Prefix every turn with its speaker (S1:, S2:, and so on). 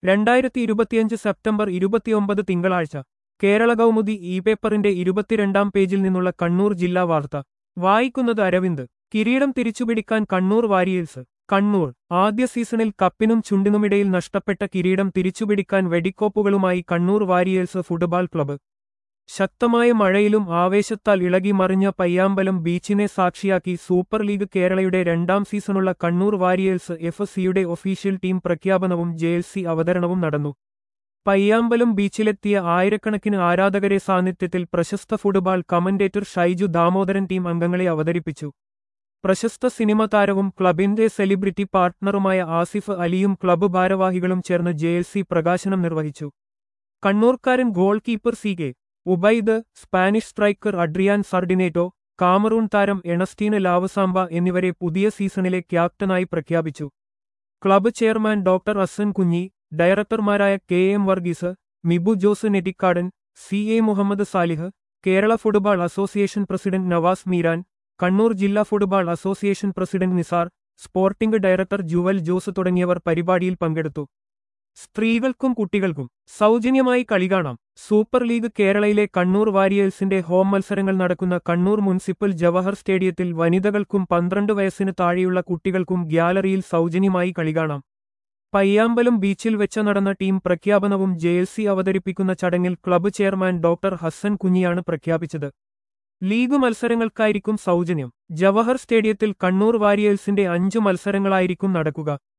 S1: രണ്ടായിരത്തി ഇരുപത്തിയഞ്ച് സെപ്റ്റംബർ ഇരുപത്തിയൊമ്പത് തിങ്കളാഴ്ച കേരള കൗമുദി ഇ പേപ്പറിന്റെ ഇരുപത്തിരണ്ടാം പേജിൽ നിന്നുള്ള കണ്ണൂർ ജില്ലാ വാർത്ത വായിക്കുന്നത് അരവിന്ദ് കിരീടം തിരിച്ചുപിടിക്കാൻ കണ്ണൂർ വാരിയേഴ്സ് കണ്ണൂർ ആദ്യ സീസണിൽ കപ്പിനും ചുണ്ടിനുമിടയിൽ നഷ്ടപ്പെട്ട കിരീടം തിരിച്ചുപിടിക്കാൻ വെടിക്കോപ്പുകളുമായി കണ്ണൂർ വാരിയേഴ്സ് ഫുട്ബോൾ ക്ലബ്ബ് ശക്തമായ മഴയിലും ആവേശത്താൽ ഇളകി മറിഞ്ഞ പയ്യാമ്പലം ബീച്ചിനെ സാക്ഷിയാക്കി സൂപ്പർ ലീഗ് കേരളയുടെ രണ്ടാം സീസണുള്ള കണ്ണൂർ വാരിയേഴ്സ് എഫ് സിയുടെ ഒഫീഷ്യൽ ടീം പ്രഖ്യാപനവും ജെഎൽസി അവതരണവും നടന്നു പയ്യാമ്പലം ബീച്ചിലെത്തിയ ആയിരക്കണക്കിന് ആരാധകരെ സാന്നിധ്യത്തിൽ പ്രശസ്ത football commentator Shaiju Damodaran team അംഗങ്ങളെ അവതരിപ്പിച്ചു പ്രശസ്ത സിനിമ താരവും ക്ലബിന്റെ സെലിബ്രിറ്റി പാർട്ട്ണറുമായ ആസിഫ് അലിയും ക്ലബ്ബ് ഭാരവാഹികളും ചേർന്ന് ജെഎൽസി പ്രകാശനം നിർവഹിച്ചു കണ്ണൂർക്കാരൻ goalkeeper C K Ubaid Spanish striker Adrian Sardinero Cameroon താരം എണസ്റ്റീന് ലാവസാംബ എന്നിവരെ പുതിയ സീസണിലെ ക്യാപ്റ്റനായി പ്രഖ്യാപിച്ചു club chairman doctor Hasan Kunhi ഡയറക്ടർമാരായ K M Varghese Mibu Jose Nettikkadan C A Muhammad Salih Kerala football association president Navas Meeran Kannur ജില്ലാ football association president Nisar sporting director Jewel Jose തുടങ്ങിയവർ പരിപാടിയിൽ പങ്കെടുത്തു സ്ത്രീകൾക്കും കുട്ടികൾക്കും സൗജന്യമായി കളി കാണാം സൂപ്പർ ലീഗ് കേരളയിലെ കണ്ണൂർ വാരിയേഴ്സിന്റെ ഹോം മത്സരങ്ങൾ നടക്കുന്ന കണ്ണൂർ മുനിസിപ്പൽ ജവഹർ സ്റ്റേഡിയത്തിൽ വനിതകൾക്കും പന്ത്രണ്ട് വയസ്സിന് താഴെയുള്ള കുട്ടികൾക്കും ഗ്യാലറിയിൽ സൗജന്യമായി കളി കാണാം പയ്യാമ്പലം ബീച്ചിൽ വെച്ച് നടന്ന ടീം പ്രഖ്യാപനവും ജെഎൽസി അവതരിപ്പിക്കുന്ന ചടങ്ങിൽ ക്ലബ്ബ് ചെയർമാൻ ഡോക്ടർ ഹസ്സൻ കുഞ്ഞിയാണ് പ്രഖ്യാപിച്ചത് ലീഗ് മത്സരങ്ങൾക്കായിരിക്കും സൗജന്യം ജവഹർ സ്റ്റേഡിയത്തിൽ കണ്ണൂർ വാരിയേഴ്സിന്റെ അഞ്ചു മത്സരങ്ങളായിരിക്കും നടക്കുക